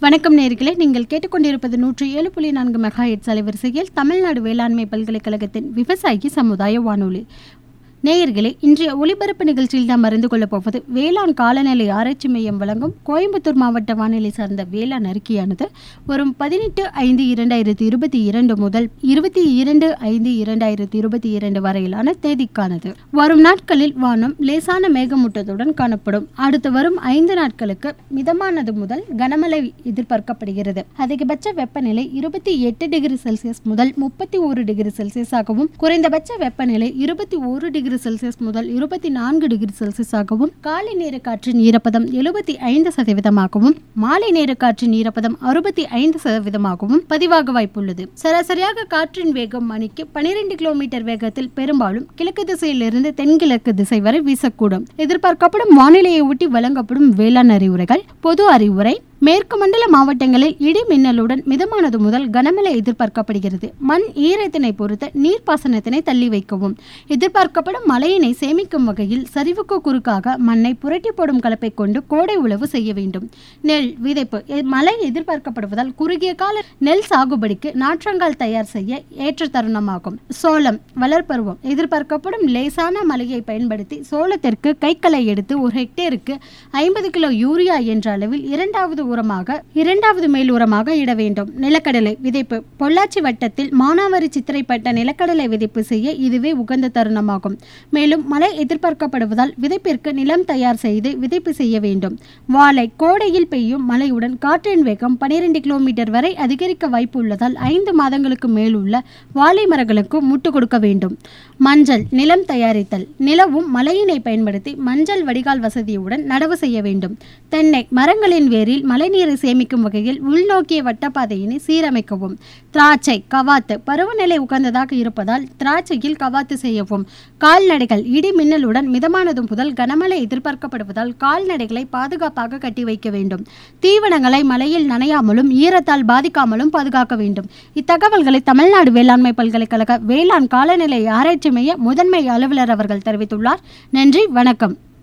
வணக்கம் நேர்களே நீங்கள் கேட்டுக்கொண்டிருப்பது நூற்றி ஏழு புள்ளி நான்கு மெகா ஹெட்ஸ் அலைவரிசையில் தமிழ்நாடு வேளாண்மை பல்கலைக்கழகத்தின் விவசாயி சமுதாய வானொலி நேயர்களே இன்றைய ஒளிபரப்பு நிகழ்ச்சியில் நாம் அறிந்து கொள்ளப் போவது வேளாண் காலநிலை ஆராய்ச்சி மையம் வழங்கும் கோயம்புத்தூர் மாவட்ட வானிலை சார்ந்த வேளாண் அறிக்கையானது வரும் பதினெட்டு ஐந்து இரண்டாயிரத்தி இருபத்தி இரண்டு முதல் இருபத்தி இரண்டு ஐந்து இரண்டாயிரத்தி இருபத்தி இரண்டு வரையிலான தேதிக்கானது வரும் நாட்களில் வானம் லேசான மேகமூட்டத்துடன் காணப்படும் அடுத்து வரும் ஐந்து நாட்களுக்கு மிதமானது முதல் கனமழை எதிர்பார்க்கப்படுகிறது அதிகபட்ச வெப்பநிலை இருபத்தி எட்டு டிகிரி செல்சியஸ் முதல் முப்பத்தி ஒரு டிகிரி செல்சியஸாகவும் குறைந்தபட்ச வெப்பநிலை இருபத்தி ஒரு டிகிரி செல்சியஸ் முதல் இருபத்தி நான்கு டிகிரி செல்சியஸாகவும் காலை நேர காற்றின் ஈரப்பதம் எழுபத்தி ஐந்து சதவீதமாகவும் மாலை நேர காற்றின் ஈரப்பதம் அறுபத்தி ஐந்து சதவீதமாகவும் பதிவாக வாய்ப்புள்ளது சராசரியாக காற்றின் வேகம் மணிக்கு பனிரெண்டு கிலோமீட்டர் வேகத்தில் பெரும்பாலும் கிழக்கு திசையிலிருந்து தென்கிழக்கு திசை வரை வீசக்கூடும் எதிர்பார்க்கப்படும் வானிலையை ஒட்டி வழங்கப்படும் வேளாண் அறிவுரைகள் பொது அறிவுரை மேற்கு மண்டல மாவட்டங்களில் இடி மின்னலுடன் மிதமானது முதல் கனமழை எதிர்பார்க்கப்படுகிறது மண் ஈரத்தினை பொறுத்த நீர்ப்பாசனத்தினை தள்ளி வைக்கவும் எதிர்பார்க்கப்படும் மழையினை சேமிக்கும் வகையில் சரிவுக்கு குறுக்காக மண்ணை புரட்டி போடும் கலப்பை கொண்டு கோடை உழவு செய்ய வேண்டும் நெல் விதைப்பு எ- மழை எதிர்பார்க்கப்படுவதால் குறுகிய கால நெல் சாகுபடிக்கு நாற்றங்கால் தயார் செய்ய ஏற்ற தருணமாகும் சோளம் வளர்ப்பருவம் எதிர்பார்க்கப்படும் லேசான மழையை பயன்படுத்தி சோளத்திற்கு கைக்களை எடுத்து ஒரு ஹெக்டேருக்கு ஐம்பது கிலோ யூரியா என்ற அளவில் இரண்டாவது உரமாக இரண்டாவது மேல் உரமாக இட வேண்டும் நிலக்கடலை விதைப்பு பொள்ளாச்சி வட்டத்தில் மானாவாரி சித்திரைப்பட்ட நிலக்கடலை விதைப்பு செய்ய இதுவே உகந்த தருணமாகும் மேலும் மழை எதிர்பார்க்கப்படுவதால் விதைப்பிற்கு நிலம் தயார் செய்து விதைப்பு செய்ய வேண்டும் வாழை கோடையில் பெய்யும் மழையுடன் காற்றின் வேகம் பனிரெண்டு கிலோமீட்டர் வரை அதிகரிக்க வாய்ப்பு உள்ளதால் ஐந்து மாதங்களுக்கு மேல் உள்ள வாழை மரங்களுக்கு முட்டு கொடுக்க வேண்டும் மஞ்சள் நிலம் தயாரித்தல் நிலவும் மழையினை பயன்படுத்தி மஞ்சள் வடிகால் வசதியுடன் நடவு செய்ய வேண்டும் தென்னை மரங்களின் வேரில் மழைநீரை சேமிக்கும் வகையில் உள்நோக்கிய வட்டப்பாதையினை சீரமைக்கவும் திராட்சை கவாத்து பருவநிலை உகந்ததாக இருப்பதால் திராட்சையில் கவாத்து செய்யவும் கால்நடைகள் இடி மின்னலுடன் மிதமானது முதல் கனமழை எதிர்பார்க்கப்படுவதால் கால்நடைகளை பாதுகாப்பாக கட்டி வைக்க வேண்டும் தீவனங்களை மழையில் நனையாமலும் ஈரத்தால் பாதிக்காமலும் பாதுகாக்க வேண்டும் இத்தகவல்களை தமிழ்நாடு வேளாண்மை பல்கலைக்கழக வேளாண் காலநிலை ஆராய்ச்சி மைய முதன்மை அலுவலர் அவர்கள் தெரிவித்துள்ளார் நன்றி வணக்கம்